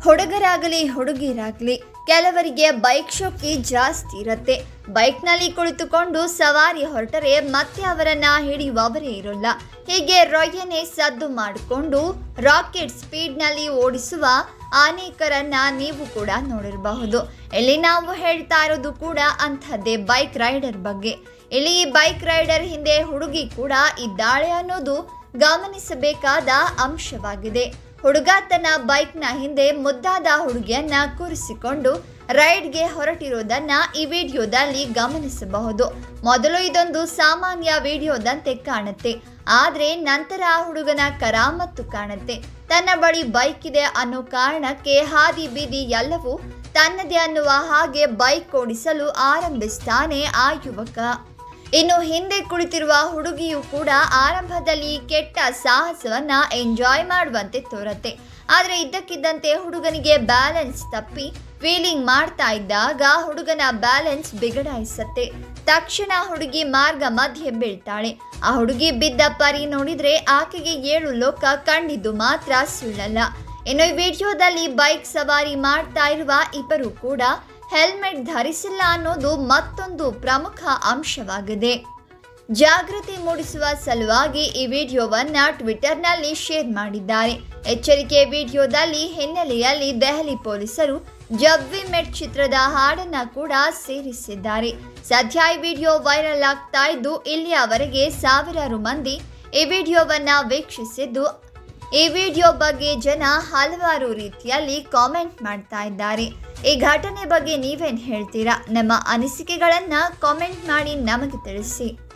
ಹುಡುಗರಾಗಲಿ ಹುಡುಗಿರಾಗಲಿ ಕೆಲವರಿಗೆ ಬೈಕ್ ಶೋಕಿ ಜಾಸ್ತಿ ಇರುತ್ತೆ ಬೈಕ್ನಲ್ಲಿ ಕುಳಿತುಕೊಂಡು ಸವಾರಿ ಹೊರಟರೆ ಮತ್ತೆ ಅವರನ್ನ ಹಿಡಿಯುವವರೇ ಇರೋಲ್ಲ ಹೀಗೆ ರೊಯ್ಯನೆ ಸದ್ದು ಮಾಡಿಕೊಂಡು ರಾಕೆಟ್ ಸ್ಪೀಡ್ನಲ್ಲಿ ಓಡಿಸುವ ಅನೇಕರನ್ನ ನೀವು ಕೂಡ ನೋಡಿರಬಹುದು ಇಲ್ಲಿ ನಾವು ಹೇಳ್ತಾ ಇರೋದು ಕೂಡ ಅಂಥದ್ದೇ ಬೈಕ್ ರೈಡರ್ ಬಗ್ಗೆ ಇಲ್ಲಿ ಈ ಬೈಕ್ ರೈಡರ್ ಹಿಂದೆ ಹುಡುಗಿ ಕೂಡ ಇದ್ದಾಳೆ ಅನ್ನೋದು ಗಮನಿಸಬೇಕಾದ ಅಂಶವಾಗಿದೆ ಹುಡುಗ ತನ್ನ ಬೈಕ್ನ ಹಿಂದೆ ಮುದ್ದಾದ ಹುಡುಗಿಯನ್ನ ಕೂರಿಸಿಕೊಂಡು ರೈಡ್ಗೆ ಹೊರಟಿರೋದನ್ನ ಈ ವಿಡಿಯೋದಲ್ಲಿ ಗಮನಿಸಬಹುದು ಮೊದಲು ಇದೊಂದು ಸಾಮಾನ್ಯ ವಿಡಿಯೋದಂತೆ ಕಾಣುತ್ತೆ ಆದ್ರೆ ನಂತರ ಆ ಹುಡುಗನ ಕರಾಮತ್ತು ಕಾಣುತ್ತೆ ತನ್ನ ಬಳಿ ಬೈಕ್ ಇದೆ ಅನ್ನೋ ಕಾರಣಕ್ಕೆ ಹಾದಿ ಬೀದಿ ಎಲ್ಲವೂ ತನ್ನದೇ ಅನ್ನುವ ಹಾಗೆ ಬೈಕ್ ಓಡಿಸಲು ಆರಂಭಿಸ್ತಾನೆ ಆ ಯುವಕ ಇನ್ನು ಹಿಂದೆ ಕುಳಿತಿರುವ ಹುಡುಗಿಯು ಕೂಡ ಆರಂಭದಲ್ಲಿ ಕೆಟ್ಟ ಸಾಹಸವನ್ನ ಎಂಜಾಯ್ ಮಾಡುವಂತೆ ತೋರತ್ತೆ ಆದರೆ ಇದ್ದಕ್ಕಿದ್ದಂತೆ ಹುಡುಗನಿಗೆ ಬ್ಯಾಲೆನ್ಸ್ ತಪ್ಪಿ ಫೀಲಿಂಗ್ ಮಾಡ್ತಾ ಇದ್ದಾಗ ಹುಡುಗನ ಬ್ಯಾಲೆನ್ಸ್ ಬಿಗಡಾಯಿಸತ್ತೆ ತಕ್ಷಣ ಹುಡುಗಿ ಮಾರ್ಗ ಮಧ್ಯೆ ಬೀಳ್ತಾಳೆ ಆ ಹುಡುಗಿ ಬಿದ್ದ ಪರಿ ನೋಡಿದ್ರೆ ಆಕೆಗೆ ಏಳು ಲೋಕ ಕಂಡಿದ್ದು ಮಾತ್ರ ಸುಳ್ಳಲ್ಲ ಇನ್ನು ಈ ವಿಡಿಯೋದಲ್ಲಿ ಬೈಕ್ ಸವಾರಿ ಮಾಡ್ತಾ ಇರುವ ಇಬ್ಬರು ಕೂಡ ಹೆಲ್ಮೆಟ್ ಧರಿಸಿಲ್ಲ ಅನ್ನೋದು ಮತ್ತೊಂದು ಪ್ರಮುಖ ಅಂಶವಾಗಿದೆ ಜಾಗೃತಿ ಮೂಡಿಸುವ ಸಲುವಾಗಿ ಈ ವಿಡಿಯೋವನ್ನ ಟ್ವಿಟರ್ನಲ್ಲಿ ಶೇರ್ ಮಾಡಿದ್ದಾರೆ ಎಚ್ಚರಿಕೆ ವಿಡಿಯೋದಲ್ಲಿ ಹಿನ್ನೆಲೆಯಲ್ಲಿ ದೆಹಲಿ ಪೊಲೀಸರು ಜಬ್ ವಿ ಮೆಟ್ ಚಿತ್ರದ ಹಾಡನ್ನ ಕೂಡ ಸೇರಿಸಿದ್ದಾರೆ ಸದ್ಯ ಈ ವಿಡಿಯೋ ವೈರಲ್ ಆಗ್ತಾ ಇದ್ದು ಇಲ್ಲಿಯವರೆಗೆ ಸಾವಿರಾರು ಮಂದಿ ಈ ವಿಡಿಯೋವನ್ನ ವೀಕ್ಷಿಸಿದ್ದು ಈ ವಿಡಿಯೋ ಬಗ್ಗೆ ಜನ ಹಲವಾರು ರೀತಿಯಲ್ಲಿ ಕಾಮೆಂಟ್ ಮಾಡ್ತಾ ಇದ್ದಾರೆ ಈ ಘಟನೆ ಬಗ್ಗೆ ನೀವೇನು ಹೇಳ್ತೀರಾ ನಮ್ಮ ಅನಿಸಿಕೆಗಳನ್ನು ಕಾಮೆಂಟ್ ಮಾಡಿ ನಮಗೆ ತಿಳಿಸಿ